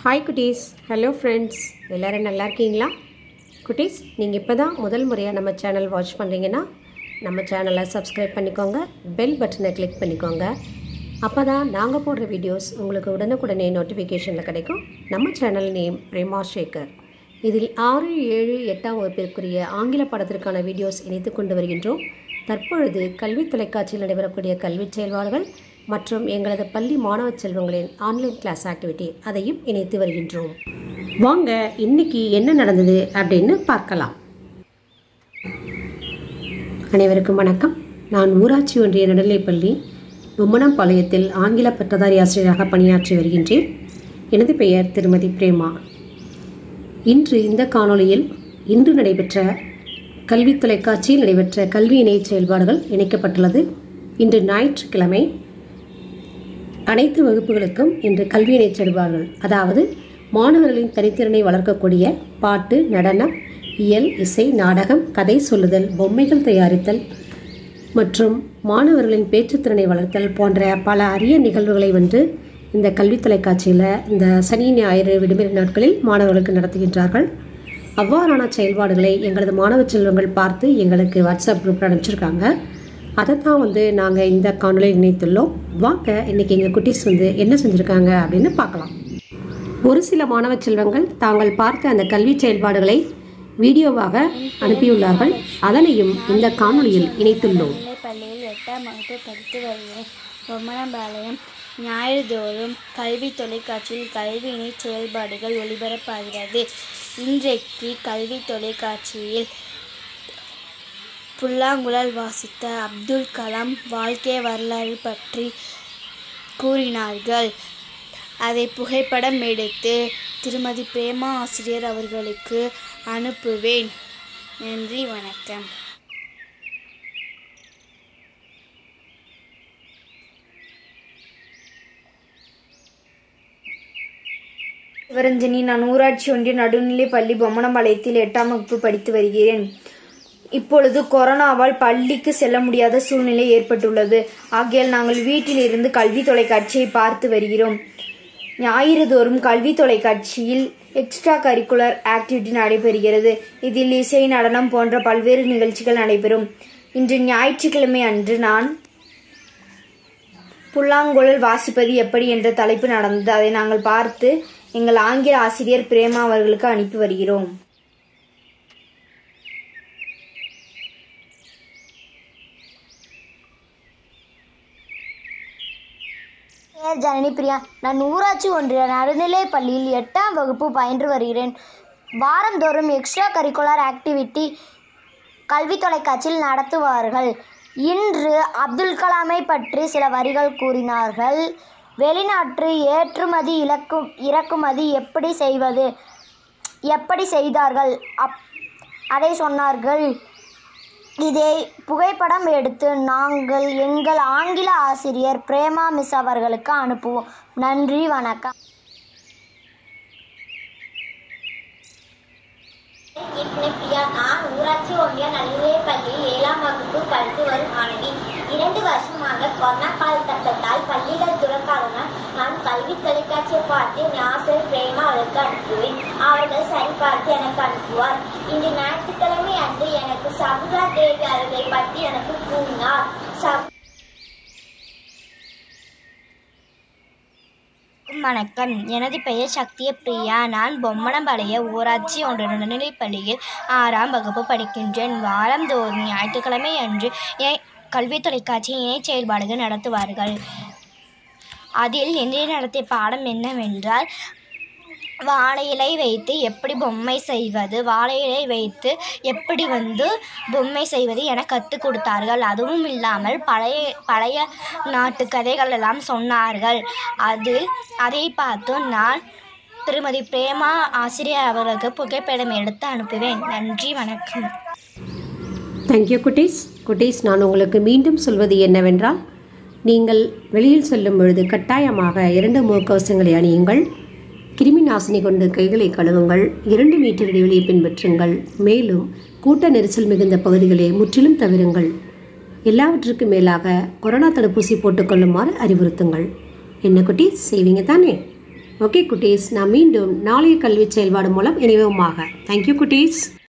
hi குட்டீஸ் hello friends எல்லோரும் நல்லா இருக்கீங்களா குட்டீஸ் நீங்கள் இப்போ தான் முதல் முறையாக நம்ம சேனல் வாட்ச் பண்ணுறீங்கன்னா நம்ம சேனலை சப்ஸ்கிரைப் பண்ணிக்கோங்க பெல் பட்டனை கிளிக் பண்ணிக்கோங்க அப்போ தான் நாங்கள் போடுற வீடியோஸ் உங்களுக்கு உடனுக்குடனே நோட்டிஃபிகேஷனில் கிடைக்கும் நம்ம சேனல் நேம் பிரேமா சேகர் இதில் ஆறு ஏழு எட்டாம் வகுப்பிற்குரிய ஆங்கில பாடத்திற்கான வீடியோஸ் இணைத்து கொண்டு வருகின்றோம் தற்பொழுது கல்வி தொலைக்காட்சியில் நடைபெறக்கூடிய கல்வி செயல்பாடுகள் மற்றும் எங்களது பள்ளி மாணவ செல்வங்களின் ஆன்லைன் கிளாஸ் ஆக்டிவிட்டி அதையும் இணைத்து வருகின்றோம் வாங்க இன்னைக்கு என்ன நடந்தது அப்படின்னு பார்க்கலாம் அனைவருக்கும் வணக்கம் நான் ஊராட்சி ஒன்றிய நடுநிலைப்பள்ளி பொம்மனம்பாளையத்தில் ஆங்கில பட்டதாரி ஆசிரியராக பணியாற்றி வருகின்றேன் எனது பெயர் திருமதி பிரேமா இன்று இந்த காணொளியில் இன்று நடைபெற்ற கல்வி தொலைக்காட்சியில் நடைபெற்ற கல்வி இணைய செயல்பாடுகள் இணைக்கப்பட்டுள்ளது இன்று ஞாயிற்றுக்கிழமை அனைத்து வகுப்புகளுக்கும் இன்று கல்வி இணைய செயல்பாடுகள் அதாவது மாணவர்களின் தனித்திறனை வளர்க்கக்கூடிய பாட்டு நடனம் இயல் இசை நாடகம் கதை சொல்லுதல் பொம்மைகள் தயாரித்தல் மற்றும் மாணவர்களின் பேச்சுத்திறனை வளர்த்தல் போன்ற பல அரிய நிகழ்வுகளை வந்து இந்த கல்வி தொலைக்காட்சியில் இந்த சனி ஞாயிறு விடுமுறை நாட்களில் மாணவர்களுக்கு நடத்துகின்றார்கள் அவ்வாறான செயல்பாடுகளை எங்களது மாணவ செல்வங்கள் பார்த்து எங்களுக்கு வாட்ஸ்அப் குரூப்பில் அனுப்பிச்சிருக்காங்க அதை தான் வந்து நாங்கள் இந்த காணொலியில் இணைத்துள்ளோம் வாங்க இன்றைக்கி எங்கள் குட்டீஸ் வந்து என்ன செஞ்சுருக்காங்க அப்படின்னு பார்க்கலாம் ஒரு சில மாணவ செல்வங்கள் தாங்கள் பார்த்த அந்த கல்வி செயல்பாடுகளை வீடியோவாக அனுப்பியுள்ளார்கள் அதனையும் இந்த காணொளியில் இணைத்துள்ளோம் நடுநிலைப் பள்ளியில் எட்டாம் வகுப்பு படித்து வருகிறேன் பொம்மனம்பாளையம் ஞாயிறுதோறும் கல்வி தொலைக்காட்சியில் கல்வி இணை செயல்பாடுகள் ஒளிபரப்பாகிறது இன்றைக்கு கல்வி தொலைக்காட்சியில் புல்லாங்குழல் வாசித்த அப்துல் கலாம் வாழ்க்கை வரலாறு பற்றி கூறினார்கள் அதை புகைப்படம் எடுத்து திருமதி பிரேமா ஆசிரியர் அவர்களுக்கு அனுப்புவேன் நன்றி வணக்கம் சிவரஞ்சனி நான் ஊராட்சி ஒன்றிய நடுநிலை பள்ளி பொம்மனம்பாளையத்தில் எட்டாம் வகுப்பு படித்து வருகிறேன் இப்பொழுது கொரோனாவால் பள்ளிக்கு செல்ல முடியாத சூழ்நிலை ஏற்பட்டுள்ளது ஆகையால் நாங்கள் வீட்டில் இருந்து கல்வி தொலைக்காட்சியை பார்த்து வருகிறோம் ஞாயிறு தோறும் கல்வி தொலைக்காட்சியில் எக்ஸ்ட்ரா கரிக்குலர் ஆக்டிவிட்டி நடைபெறுகிறது இதில் இசை நடனம் போன்ற பல்வேறு நிகழ்ச்சிகள் நடைபெறும் இன்று ஞாயிற்றுக்கிழமை அன்று நான் புல்லாங்குழல் வாசிப்பது எப்படி என்ற தலைப்பு நடந்தது அதை நாங்கள் பார்த்து எங்கள் ஆங்கில ஆசிரியர் பிரேமா அவர்களுக்கு அனுப்பி வருகிறோம் பெயர் ஜனனி பிரியா நான் ஊராட்சி ஒன்றிய நடுநிலைப் பள்ளியில் எட்டாம் வகுப்பு பயின்று வருகிறேன் வாரந்தோறும் எக்ஸ்ட்ரா கரிக்குலர் ஆக்டிவிட்டி கல்வி தொலைக்காட்சியில் நடத்துவார்கள் இன்று அப்துல் கலாமை பற்றி சில வரிகள் கூறினார்கள் வெளிநாட்டு ஏற்றுமதி இலக்கு இறக்குமதி எப்படி செய்வது எப்படி செய்தார்கள் அப் அதை சொன்னார்கள் இதை புகைப்படம் எடுத்து நாங்கள் எங்கள் ஆங்கில ஆசிரியர் பிரேமா மிஸ் அவர்களுக்கு அனுப்புவோம் நன்றி வணக்கம் பிரியா நான் ஊராட்சி ஒன்றிய நடுநிலைப் பள்ளியில் ஏழாம் வகுப்பு படித்து வரும் மாணவி இரண்டு வருஷமாக கொரோனா காலகட்டத்தால் பள்ளிகள் துறக்காதனால் நான் கல்வி தொலைக்காட்சியை பார்த்து என் ஆசிரியர் பிரேமா அவளுக்கு அனுப்புவேன் அவர்கள் சரிபார்த்து எனக்கு அனுப்புவார் இன்று ஞாயிற்றுக்கிழமை அன்று எனக்கு சபுரா தேவி அவர்களை பற்றி எனக்கு கூறினார் சப் வணக்கம் எனது பெயர் சக்திய பிரியா நான் பொம்மனம்பாளைய ஊராட்சி ஒன்ற நடுநிலைப் பள்ளியில் ஆறாம் வகுப்பு படிக்கின்றேன் வாரந்தோறும் ஞாயிற்றுக்கிழமை அன்று எ- கல்வி தொலைக்காட்சி இணை செயல்பாடுகள் நடத்துவார்கள் அதில் இன்றைய நடத்திய பாடம் என்னவென்றால் வாழை இலை வைத்து எப்படி பொம்மை செய்வது வாழை இலை வைத்து எப்படி வந்து பொம்மை செய்வது என கற்றுக் கொடுத்தார்கள் அதுவும் இல்லாமல் பழைய பழைய நாட்டு கதைகள் எல்லாம் சொன்னார்கள் அதில் அதை பார்த்து நான் திருமதி பிரேமா ஆசிரியர் அவர்களுக்கு புகைப்படம் எடுத்து அனுப்புவேன் நன்றி வணக்கம் தேங்க்யூ குட்டீஸ் குட்டீஸ் நான் உங்களுக்கு மீண்டும் சொல்வது என்னவென்றால் நீங்கள் வெளியில் செல்லும் பொழுது கட்டாயமாக இரண்டு முகக்கவசங்களை அணியுங்கள் கிருமி நாசினி கொண்டு கைகளை கழுவுங்கள் இரண்டு மீட்டர் இடைவெளியை பின்பற்றுங்கள் மேலும் கூட்ட நெரிசல் மிகுந்த பகுதிகளை முற்றிலும் தவிருங்கள் எல்லாவற்றுக்கும் மேலாக கொரோனா தடுப்பூசி போட்டுக்கொள்ளுமாறு அறிவுறுத்துங்கள் என்ன குட்டீஸ் செய்வீங்க தானே ஓகே குட்டீஸ் நான் மீண்டும் நாளைய கல்வி செயல்பாடு மூலம் இணைவோமாக தேங்க்யூ குட்டீஸ்